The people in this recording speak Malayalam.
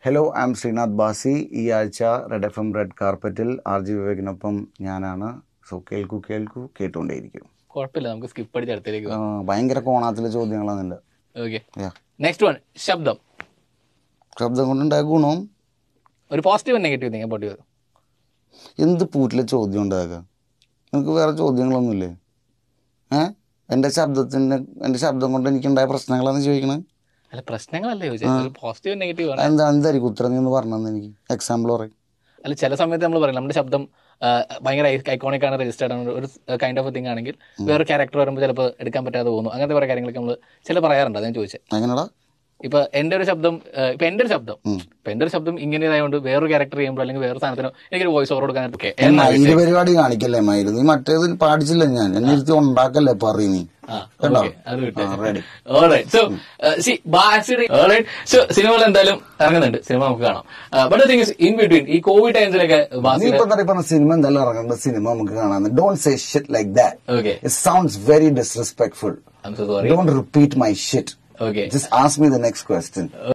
Hello I'm Sreenath Bhasi ഈ ആഴ്ച റെഡ് എഫ് എം റെഡ് കാർപ്പറ്റിൽ ആർ ജി വിവേകിനൊപ്പം ഞാനാണ് സോ കേൾക്കൂ കേൾക്കൂ കേട്ടുകൊണ്ടേയിരിക്കും കുഴപ്പമില്ല നമുക്ക് സ്കിപ്പ് അടിച്ച് അടുത്തേക്ക് ആ, ഭയങ്കര കോണാത്തിലെ ചോദ്യങ്ങളാണ് എൻ്റെ ഓക്കെ Yeah. നെക്സ്റ്റ് വൺ ശബ്ദം ശബ്ദം കൊണ്ടുണ്ടായ ഗുണവും ഒരു പോസിറ്റീവ് നെഗറ്റീവ് നിങ്ങൾ പൊട്ടി വരും എന്ത് പൂറ്റിലെ ചോദ്യം ഉണ്ടാക്കുക നിനക്ക് വേറെ ചോദ്യങ്ങളൊന്നുമില്ലേ ഏ എൻ്റെ ശബ്ദത്തിൻ്റെ എൻ്റെ ശബ്ദം കൊണ്ട് എനിക്കുണ്ടായ പ്രശ്നങ്ങളാന്ന് ചോദിക്കണേ അല്ല പ്രശ്നങ്ങളല്ലേ ചോദിച്ചത് ഒരു പോസിറ്റീവ് നെഗറ്റീവ് ആണ് എന്താ എന്തായിരിക്കും ഉത്തരം നീ ഒന്ന് പറഞ്ഞെന്ന് എനിക്ക് എക്സാമ്പിൾ പറയും അല്ല ചില സമയത്ത് നമ്മൾ പറയും നമ്മുടെ ശബ്ദം ആ, ഭയങ്കര ഐക്കോണിക് ആണ് രജിസ്റ്റേർഡ് ആണ് ഒരു കൈൻഡ് ഓഫ് തിങ് ആണെങ്കിൽ വേറെ ക്യാരക്ടർ വരുമ്പോൾ ചിലപ്പോൾ എടുക്കാൻ പറ്റാതെ പോകുന്നു അങ്ങനത്തെ കുറേ കാര്യങ്ങളൊക്കെ നമ്മൾ ചില പറയാറുണ്ട് അതാണ് ചോദിച്ചത് എങ്ങനെടാ ഇപ്പൊ എന്റെ ഒരു ശബ്ദം ആ, ഇപ്പൊ എന്റെ ഒരു ശബ്ദം ഇപ്പൊ എന്റെ ഒരു ശബ്ദം ഇങ്ങനെയായതുകൊണ്ട് വേറൊരു ക്യാരക്ടർ ചെയ്യുമ്പോൾ അല്ലെങ്കിൽ വേറെ സാധനത്തിനോ എനിക്കൊരു വോയിസ് ഓവർ കൊടുക്കാൻ ഓക്കെ മയില് പരിപാടി കാണിക്കല്ലേ മയില് നീ മറ്റേത് പാടിച്ചില്ല ഞാൻ എന്നെ ഇരുത്തി ഉണ്ടാക്കല്ലേ പറയ നീ സിനിമകൾ എന്തായാലും ഇറങ്ങുന്നുണ്ട് സിനിമ നമുക്ക് കാണാം ബട്ട് തിങ് ഇൻ ബിറ്റ്വീൻ ഈ കോവിഡ് ടൈംസിലൊക്കെ നീ ഇപ്പൊ എന്താ പറഞ്ഞ സിനിമ എന്തായാലും ഇറങ്ങേണ്ട സിനിമ നമുക്ക് കാണാൻ don't say shit like that okay it sounds very disrespectful I'm so sorry don't repeat my shit okay just ask me the next question